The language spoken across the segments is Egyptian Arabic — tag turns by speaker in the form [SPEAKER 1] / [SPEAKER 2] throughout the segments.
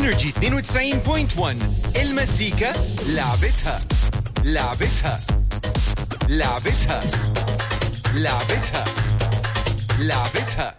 [SPEAKER 1] انرجي 92.1 المزيكا لعبتها لعبتها لعبتها لعبتها لعبتها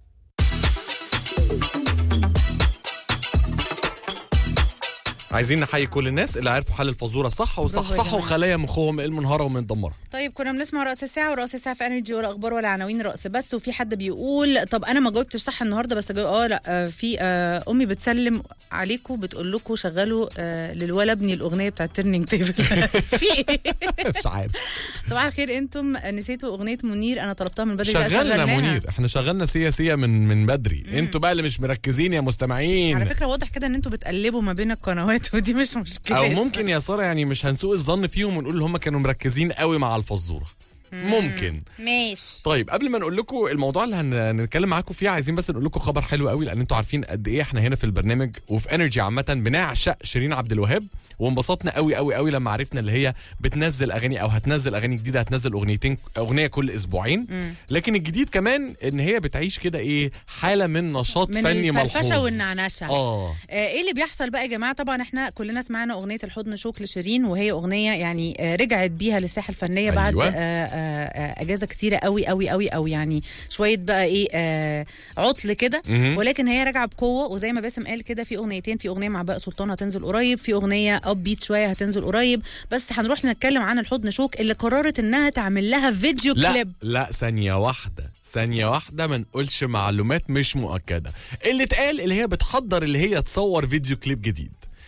[SPEAKER 2] عايزين نحيي كل الناس اللي عرفوا حل الفزوره صح
[SPEAKER 3] برافو يا
[SPEAKER 2] وصحصحوا
[SPEAKER 3] جماعة.
[SPEAKER 2] خلايا مخهم المنهاره ومتدمره
[SPEAKER 3] طيب كنا بنسمع رأس الساعة ورأس الساعة في انرجي ولا اخبار ولا عناوين رأس بس وفي حد بيقول طب انا ما جاوبتش صح النهارده بس جاوب اه لا آه في آه امي بتسلم عليكم بتقول لكم شغلوا آه للولا ابني الاغنيه بتاعت تيرنينج تيبل في ايه
[SPEAKER 2] مش عارف
[SPEAKER 3] صباح الخير انتم نسيتوا اغنيه منير انا طلبتها من بدري لا،
[SPEAKER 2] شغلنا
[SPEAKER 3] شغلناها.
[SPEAKER 2] منير احنا شغلنا سيا سيا من من بدري انتوا بقى اللي مش مركزين يا مستمعين
[SPEAKER 3] على فكره واضح كده ان انتوا بتقلبوا ما بين القنوات ودي مش مشكله
[SPEAKER 2] او ممكن يا ساره يعني مش هنسوء الظن فيهم ونقول هم كانوا مركزين قوي مع الفزوره ممكن
[SPEAKER 3] ماشي
[SPEAKER 2] طيب قبل ما نقول لكم الموضوع اللي هن- هنتكلم معاكم فيه عايزين بس نقول لكم خبر حلو قوي لان انتوا عارفين قد ايه احنا هنا في البرنامج وفي انرجي عامه بنعشق شيرين عبد الوهاب وانبسطنا قوي قوي قوي لما عرفنا اللي هي بتنزل اغاني او هتنزل اغاني جديده هتنزل اغنيتين اغنيه كل اسبوعين لكن الجديد كمان ان هي بتعيش كده ايه حاله من نشاط
[SPEAKER 3] من
[SPEAKER 2] فني
[SPEAKER 3] الفرفشه
[SPEAKER 2] ملحوظ
[SPEAKER 3] والنعنشه
[SPEAKER 2] اه
[SPEAKER 3] آه، ايه اللي بيحصل بقى يا جماعه طبعا احنا كلنا سمعنا اغنيه الحضن شوك لشيرين وهي اغنيه يعني آه، رجعت بيها للساحه الفنيه بعد
[SPEAKER 2] أيوة.
[SPEAKER 3] آه، آه، آه، اجازه كتيره قوي قوي قوي قوي يعني شويه بقى ايه آه، عطل كده
[SPEAKER 2] مهم.
[SPEAKER 3] ولكن هي راجعه بقوه وزي ما باسم قال كده في اغنيتين في اغنيه مع بقى سلطان هتنزل قريب في اغنيه اب بيت شويه هتنزل قريب بس هنروح نتكلم عن الحضن شوك اللي قررت انها تعمل لها فيديو
[SPEAKER 2] لا
[SPEAKER 3] كليب
[SPEAKER 2] لا ثانية واحدة ثانية واحدة ما نقولش معلومات مش مؤكدة اللي اتقال اللي هي بتحضر اللي هي تصور فيديو كليب جديد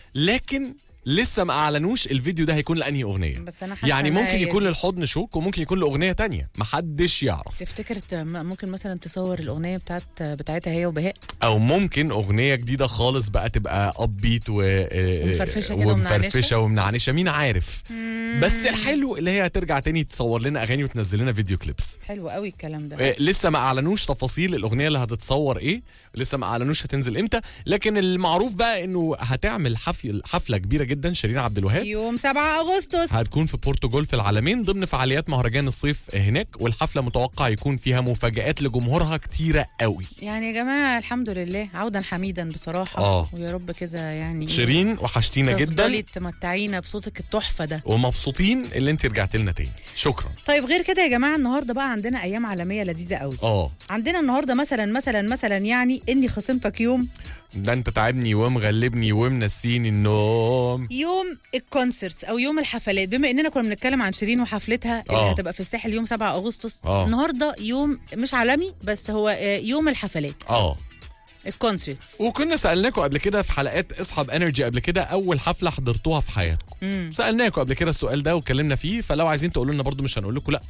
[SPEAKER 2] لكن لسه ما اعلنوش الفيديو ده هيكون لانهي اغنيه
[SPEAKER 3] بس أنا حاسة
[SPEAKER 2] يعني
[SPEAKER 3] إنها
[SPEAKER 2] ممكن
[SPEAKER 3] هي
[SPEAKER 2] يكون
[SPEAKER 3] دي.
[SPEAKER 2] للحضن شوك وممكن يكون لاغنيه تانية محدش يعرف
[SPEAKER 3] تفتكر ت- م- ممكن مثلا تصور الاغنيه بتاعت بتاعتها هي وبهاء
[SPEAKER 2] او ممكن اغنيه جديده خالص بقى تبقى اب بيت و...
[SPEAKER 3] ومفرفشة كده
[SPEAKER 2] ومفرفشه ومنعنشه مين عارف بس الحلو اللي هي هترجع تاني تصور لنا اغاني وتنزل لنا فيديو كليبس
[SPEAKER 3] حلو قوي الكلام ده
[SPEAKER 2] آه، لسه ما اعلنوش تفاصيل الاغنيه اللي هتتصور ايه لسه ما اعلنوش هتنزل امتى لكن المعروف بقى انه هتعمل حفل حفله كبيره جدا شيرين عبد الوهاب
[SPEAKER 3] يوم 7 اغسطس
[SPEAKER 2] هتكون في بورتو جولف العالمين ضمن فعاليات مهرجان الصيف هناك والحفله متوقع يكون فيها مفاجآت لجمهورها كتيره قوي
[SPEAKER 3] يعني يا جماعه الحمد لله عودا حميدا بصراحه
[SPEAKER 2] آه.
[SPEAKER 3] ويا رب كده يعني
[SPEAKER 2] شيرين وحشتينا
[SPEAKER 3] تفضلي
[SPEAKER 2] جدا
[SPEAKER 3] تمتعينا بصوتك التحفه ده
[SPEAKER 2] ومبسوطين اللي انت رجعت لنا تاني شكرا
[SPEAKER 3] طيب غير كده يا جماعه النهارده بقى عندنا ايام عالميه لذيذه قوي
[SPEAKER 2] اه
[SPEAKER 3] عندنا النهارده مثلا مثلا مثلا يعني اني خصمتك يوم
[SPEAKER 2] ده انت تعبني ومغلبني ومنسيني النوم
[SPEAKER 3] يوم الكونسرتس او يوم الحفلات بما اننا كنا بنتكلم عن شيرين وحفلتها اللي
[SPEAKER 2] آه.
[SPEAKER 3] هتبقى في الساحل يوم 7 اغسطس
[SPEAKER 2] آه.
[SPEAKER 3] النهارده يوم مش عالمي بس هو آه، يوم الحفلات
[SPEAKER 2] اه
[SPEAKER 3] الكونسرتس
[SPEAKER 2] وكنا سالناكم قبل كده في حلقات اصحاب انرجي قبل كده اول حفله حضرتوها في حياتكم سالناكم قبل كده السؤال ده واتكلمنا فيه فلو عايزين تقولوا لنا برضو مش هنقول لكم لا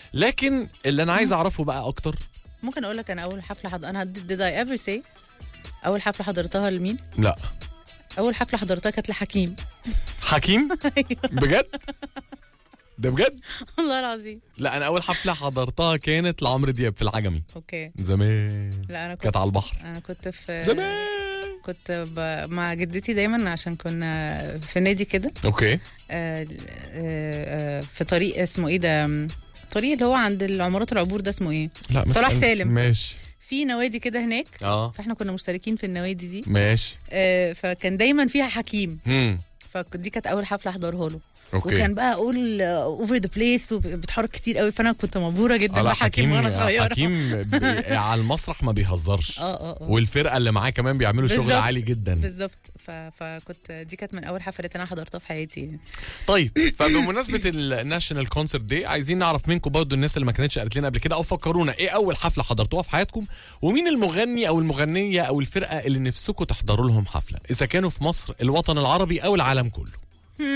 [SPEAKER 2] لكن اللي انا عايز اعرفه بقى اكتر
[SPEAKER 3] ممكن اقول لك انا اول حفله حض... انا did I ever say اول حفله حضرتها لمين
[SPEAKER 2] لا
[SPEAKER 3] اول حفله حضرتها كانت لحكيم
[SPEAKER 2] حكيم بجد ده بجد
[SPEAKER 3] والله العظيم
[SPEAKER 2] لا انا اول حفله حضرتها كانت لعمرو دياب في العجمي
[SPEAKER 3] اوكي
[SPEAKER 2] زمان
[SPEAKER 3] لا انا كنت
[SPEAKER 2] كانت على البحر
[SPEAKER 3] انا كنت في
[SPEAKER 2] زمان
[SPEAKER 3] كنت ب... مع جدتي دايما عشان كنا في نادي كده
[SPEAKER 2] اوكي
[SPEAKER 3] آه، آه، آه، في طريق اسمه ايه ده طريق اللي هو عند العمارات العبور ده اسمه ايه
[SPEAKER 2] لا ما
[SPEAKER 3] صلاح
[SPEAKER 2] تسأل-
[SPEAKER 3] سالم.
[SPEAKER 2] ماشي
[SPEAKER 3] في نوادي كده هناك
[SPEAKER 2] اه
[SPEAKER 3] فاحنا كنا مشتركين في النوادي دي
[SPEAKER 2] ماشي
[SPEAKER 3] آه، فكان دايما فيها حكيم
[SPEAKER 2] هم
[SPEAKER 3] فدي كانت اول حفله احضرها له
[SPEAKER 2] اوكي
[SPEAKER 3] وكان بقى اقول اوفر ذا بليس وبيتحرك كتير قوي فانا كنت مبهوره جدا
[SPEAKER 2] آه، لا
[SPEAKER 3] بحكيم وانا صغيره
[SPEAKER 2] حكيم ب... على المسرح ما بيهزرش
[SPEAKER 3] اه اه اه
[SPEAKER 2] والفرقه اللي معاه كمان بيعملوا شغل
[SPEAKER 3] بالظبط.
[SPEAKER 2] عالي جدا
[SPEAKER 3] بالظبط ف... فكنت دي كانت من اول حفلات انا حضرتها في حياتي يعني.
[SPEAKER 2] طيب فبمناسبه الناشونال كونسرت دي عايزين نعرف منكم برضو الناس اللي ما كانتش قالت لنا قبل كده او فكرونا ايه اول حفله حضرتوها في حياتكم ومين المغني او المغنيه او الفرقه اللي نفسكم تحضروا لهم حفله اذا كانوا في مصر الوطن العربي او العالم كله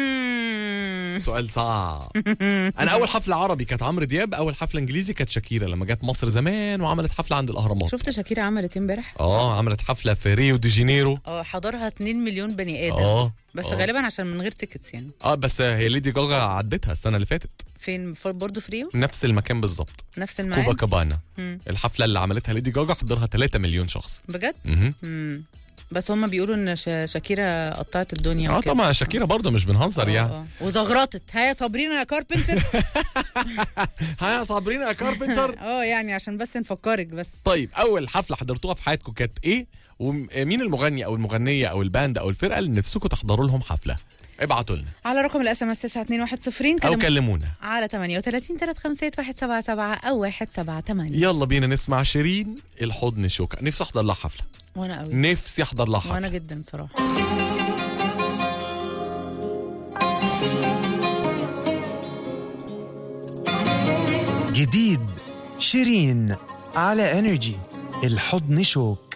[SPEAKER 3] مم.
[SPEAKER 2] سؤال صعب انا اول حفله عربي كانت عمرو دياب اول حفله انجليزي كانت شاكيرا لما جت مصر زمان وعملت حفله عند الاهرامات
[SPEAKER 3] شفت شاكيرا عملت ايه امبارح
[SPEAKER 2] اه عملت حفله في ريو دي جانيرو
[SPEAKER 3] اه حضرها 2 مليون بني ادم
[SPEAKER 2] اه
[SPEAKER 3] بس
[SPEAKER 2] آه.
[SPEAKER 3] غالبا عشان من غير تيكتس يعني
[SPEAKER 2] اه بس هي ليدي جاجا عدتها السنه اللي فاتت
[SPEAKER 3] فين ف- برضه في ريو
[SPEAKER 2] نفس المكان بالظبط
[SPEAKER 3] نفس
[SPEAKER 2] كوبا
[SPEAKER 3] الميعاد
[SPEAKER 2] كابانا
[SPEAKER 3] مم.
[SPEAKER 2] الحفله اللي عملتها ليدي جاجا حضرها 3 مليون شخص
[SPEAKER 3] بجد
[SPEAKER 2] مهم.
[SPEAKER 3] مم. بس هم بيقولوا ان ش- شاكيرا قطعت الدنيا
[SPEAKER 2] اه
[SPEAKER 3] وكده.
[SPEAKER 2] طبعا شاكيرا برضه مش بنهزر
[SPEAKER 3] آه،
[SPEAKER 2] يعني
[SPEAKER 3] آه. وزغرطت ها يا صابرينا يا كاربنتر
[SPEAKER 2] ها يا صابرين يا كاربنتر
[SPEAKER 3] اه يعني عشان بس نفكرك بس
[SPEAKER 2] طيب اول حفله حضرتوها في حياتكم كانت ايه ومين المغني او المغنيه او الباند او الفرقه اللي نفسكم تحضروا لهم حفله ابعتوا لنا
[SPEAKER 3] على رقم الاس ام اس 92110
[SPEAKER 2] او
[SPEAKER 3] كلموا
[SPEAKER 2] كلمونا
[SPEAKER 3] على 38 351 177 او 178
[SPEAKER 2] يلا بينا نسمع شيرين الحضن شوكة نفسي احضر لها حفله
[SPEAKER 3] وانا قوي
[SPEAKER 2] نفسي احضر لها
[SPEAKER 3] وانا
[SPEAKER 2] حفله
[SPEAKER 3] جدا صراحه
[SPEAKER 4] جديد شيرين على انرجي الحضن شوك